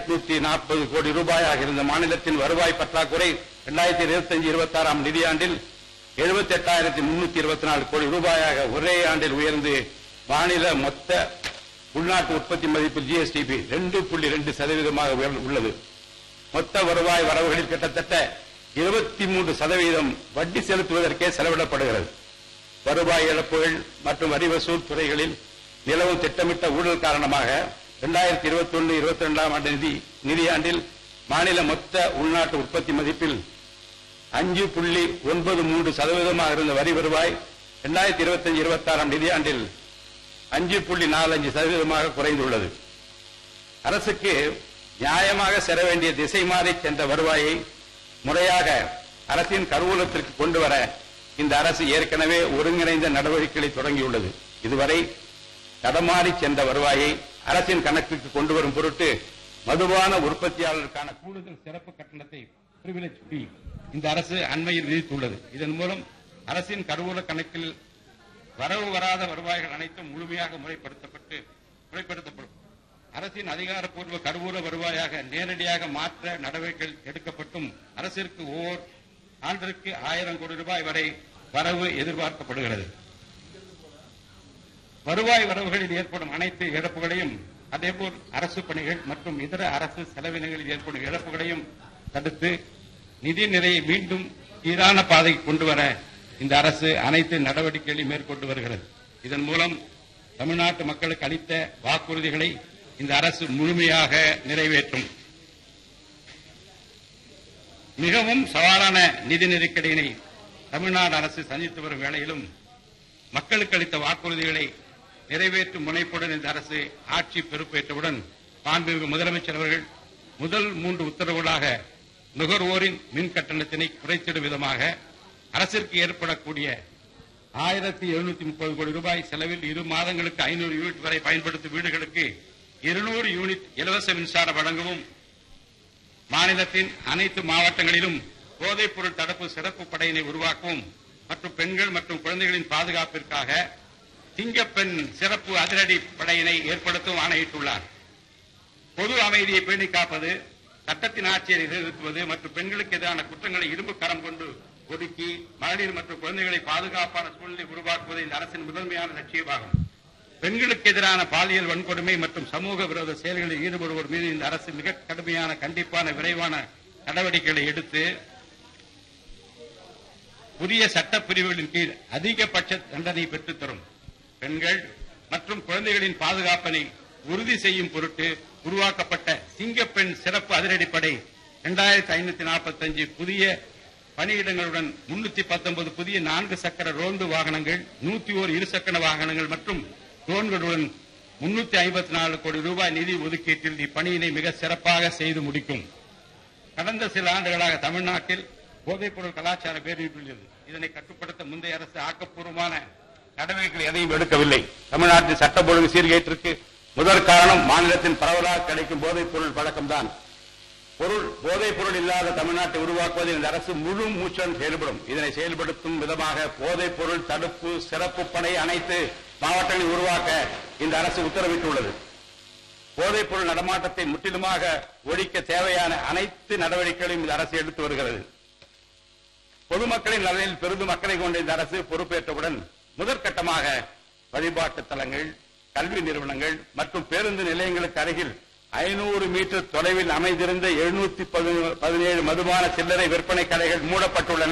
எட்நூத்தி நாற்பது கோடி ரூபாயாக இருந்த மாநிலத்தின் வருவாய் பற்றாக்குறை இரண்டாயிரத்தி இருபத்தி அஞ்சு இருபத்தி ஆறாம் நிதியாண்டில் எழுபத்தி எட்டாயிரத்தி முன்னூத்தி இருபத்தி நாலு கோடி ரூபாயாக ஒரே ஆண்டில் உயர்ந்து மாநில மொத்த உள்நாட்டு உற்பத்தி மதிப்பு ஜிஎஸ்டிபி ரெண்டு புள்ளி ரெண்டு சதவீதமாக உயர்ந்து உள்ளது மொத்த வருவாய் வரவுகளில் கிட்டத்தட்ட இருபத்தி மூன்று சதவீதம் வட்டி செலுத்துவதற்கே செலவிடப்படுகிறது வருவாய் இழப்புகள் மற்றும் வரி வசூல் துறைகளில் நிலவும் திட்டமிட்ட ஊழல் காரணமாக இரண்டாயிரத்தி இருபத்தி ஒன்று இருபத்தி ரெண்டாம் ஆண்டு நிதி நிதியாண்டில் மாநில மொத்த உள்நாட்டு உற்பத்தி மதிப்பில் அஞ்சு புள்ளி ஒன்பது மூன்று சதவீதமாக இருந்த வரி வருவாய் இரண்டாயிரத்தி இருபத்தி அஞ்சு இருபத்தி ஆறாம் நிதியாண்டில் அஞ்சு புள்ளி நாலஞ்சு சதவீதமாக குறைந்துள்ளது அரசுக்கு நியாயமாக செல்ல வேண்டிய திசை மாறி சென்ற வருவாயை முறையாக அரசின் கருவூலத்திற்கு கொண்டு வர இந்த அரசு ஏற்கனவே ஒருங்கிணைந்த நடவடிக்கைகளை தொடங்கியுள்ளது இதுவரை தடமாறி சென்ற வருவாயை அரசின் கணக்குக்கு கொண்டு வரும் பொருட்டு மதுபான உற்பத்தியாளருக்கான கூடுதல் சிறப்பு கட்டணத்தை பிரிவிலேஜ் fee இந்த அரசு அண்மையில் விதித்துள்ளது இதன் மூலம் அரசின் கருவூல கணக்கில் வரவு வராத வருவாய்கள் அனைத்தும் முழுமையாக முறைப்படுத்தப்பட்டு முறைப்படுத்தப்படும் அரசின் அதிகாரப்பூர்வ கருவூல வருவாயாக நேரடியாக மாற்ற நடவடிக்கைகள் எடுக்கப்பட்டும் அரசிற்கு ஓர் ஆண்டிற்கு ஆயிரம் கோடி ரூபாய் வரை வரவு எதிர்பார்க்கப்படுகிறது வருவாய் வரவுகளில் ஏற்படும் அனைத்து இழப்புகளையும் அதேபோல் அரசு பணிகள் மற்றும் இதர அரசு செலவினங்களில் ஏற்படும் இழப்புகளையும் தடுத்து நிதி நிலையை மீண்டும் சீரான பாதைக்கு கொண்டு வர இந்த அரசு அனைத்து நடவடிக்கைகளையும் மேற்கொண்டு வருகிறது இதன் மூலம் தமிழ்நாட்டு மக்களுக்கு அளித்த வாக்குறுதிகளை இந்த அரசு முழுமையாக நிறைவேற்றும் மிகவும் சவாலான நிதி நெருக்கடியினை தமிழ்நாடு அரசு சந்தித்து வரும் வேளையிலும் மக்களுக்கு அளித்த வாக்குறுதிகளை நிறைவேற்றும் முனைப்புடன் இந்த அரசு ஆட்சி பொறுப்பேற்றவுடன் மாண்புமிகு முதலமைச்சர் அவர்கள் முதல் மூன்று உத்தரவுகளாக நுகர்வோரின் மின் கட்டணத்தினை குறைத்திடும் விதமாக அரசிற்கு ஏற்படக்கூடிய ஆயிரத்தி எழுநூத்தி முப்பது கோடி ரூபாய் செலவில் இரு மாதங்களுக்கு ஐநூறு யூனிட் வரை பயன்படுத்தும் வீடுகளுக்கு இருநூறு யூனிட் இலவச மின்சாரம் வழங்கவும் மாநிலத்தின் அனைத்து மாவட்டங்களிலும் போதைப் பொருள் தடுப்பு சிறப்பு படையினை உருவாக்கவும் மற்றும் பெண்கள் மற்றும் குழந்தைகளின் பாதுகாப்பிற்காக சிங்கப்பெண் சிறப்பு அதிரடி படையினை ஏற்படுத்தவும் ஆணையிட்டுள்ளார் பொது அமைதியை பேணி காப்பது சட்டத்தின் ஆட்சியை நிலைநிறுத்துவது மற்றும் பெண்களுக்கு எதிரான குற்றங்களை இரும்பு கரம் கொண்டு ஒதுக்கி மகளிர் மற்றும் குழந்தைகளை பாதுகாப்பான சூழ்நிலை உருவாக்குவது இந்த அரசின் முதன்மையான லட்சியமாகும் பெண்களுக்கு எதிரான பாலியல் வன்கொடுமை மற்றும் சமூக விரோத செயல்களில் ஈடுபடுவோர் மீது இந்த அரசு மிக கடுமையான கண்டிப்பான விரைவான நடவடிக்கைகளை எடுத்து புதிய சட்டப் பிரிவுகளின் கீழ் அதிகபட்ச தண்டனை பெற்றுத் தரும் பெண்கள் மற்றும் குழந்தைகளின் பாதுகாப்பினை உறுதி செய்யும் பொருட்டு உருவாக்கப்பட்ட சிங்கப்பெண் சிறப்பு அதிரடிப்படை இரண்டாயிரத்தி ஐநூத்தி நாற்பத்தஞ்சு புதிய பணியிடங்களுடன் முன்னூத்தி பத்தொன்பது புதிய நான்கு சக்கர ரோந்து வாகனங்கள் நூத்தி ஓர் இருசக்கர வாகனங்கள் மற்றும் ட்ரோன்களுடன் முன்னூத்தி ஐம்பத்தி நாலு கோடி ரூபாய் நிதி ஒதுக்கீட்டில் இப்பணியினை மிக சிறப்பாக செய்து முடிக்கும் கடந்த சில ஆண்டுகளாக தமிழ்நாட்டில் போதைப்பொருள் கலாச்சாரம் பேரிட்டுள்ளது இதனை கட்டுப்படுத்த முந்தைய அரசு ஆக்கப்பூர்வமான நடவடிக்கைகள் எதையும் எடுக்கவில்லை தமிழ்நாட்டின் சட்ட ஒழுங்கு சீர்கேட்டிற்கு முதற் காரணம் மாநிலத்தின் பரவலாக கிடைக்கும் போதைப் பொருள் பழக்கம்தான் பொருள் போதைப் பொருள் இல்லாத தமிழ்நாட்டை உருவாக்குவதில் இந்த அரசு முழு மூச்சுடன் செயல்படும் இதனை செயல்படுத்தும் விதமாக போதைப் பொருள் தடுப்பு சிறப்பு படை அனைத்து மாவட்டங்களில் உருவாக்க இந்த அரசு உத்தரவிட்டுள்ளது போதைப் பொருள் நடமாட்டத்தை முற்றிலுமாக ஒழிக்க தேவையான அனைத்து நடவடிக்கைகளையும் இந்த அரசு எடுத்து வருகிறது பொதுமக்களின் நலனில் பெரிதும் அக்கறை கொண்ட இந்த அரசு பொறுப்பேற்றவுடன் முதற்கட்டமாக வழிபாட்டு தலங்கள் கல்வி நிறுவனங்கள் மற்றும் பேருந்து நிலையங்களுக்கு அருகில் ஐநூறு மீட்டர் தொலைவில் அமைந்திருந்த எழுநூத்தி பதினேழு மதுபான சில்லறை விற்பனை கடைகள் மூடப்பட்டுள்ளன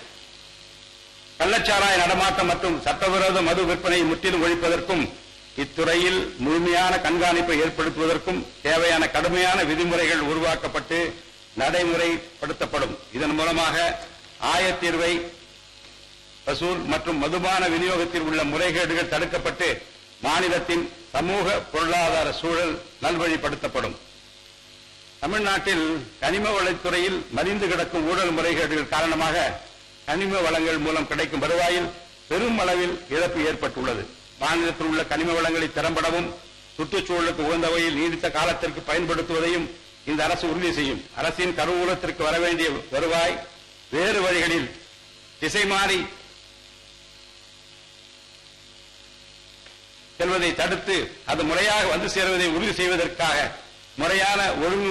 கள்ளச்சாராய நடமாட்டம் மற்றும் சட்டவிரோத மது விற்பனையை முற்றிலும் ஒழிப்பதற்கும் இத்துறையில் முழுமையான கண்காணிப்பை ஏற்படுத்துவதற்கும் தேவையான கடுமையான விதிமுறைகள் உருவாக்கப்பட்டு நடைமுறைப்படுத்தப்படும் இதன் மூலமாக ஆயத்தீர்வை வசூல் மற்றும் மதுபான விநியோகத்தில் உள்ள முறைகேடுகள் தடுக்கப்பட்டு மாநிலத்தின் சமூக பொருளாதார சூழல் நல்வழிப்படுத்தப்படும் தமிழ்நாட்டில் கனிம வளத்துறையில் மலிந்து கிடக்கும் ஊழல் முறைகேடுகள் காரணமாக கனிம வளங்கள் மூலம் கிடைக்கும் வருவாயில் பெரும் அளவில் இழப்பு ஏற்பட்டுள்ளது மாநிலத்தில் உள்ள கனிம வளங்களை திறம்படவும் சுற்றுச்சூழலுக்கு உகந்த வகையில் நீடித்த காலத்திற்கு பயன்படுத்துவதையும் இந்த அரசு உறுதி செய்யும் அரசின் கருவூலத்திற்கு வர வேண்டிய வருவாய் வேறு வழிகளில் திசை மாறி செல்வதை தடுத்து அது முறையாக வந்து சேருவதை உறுதி செய்வதற்காக முறையான ஒழுங்கு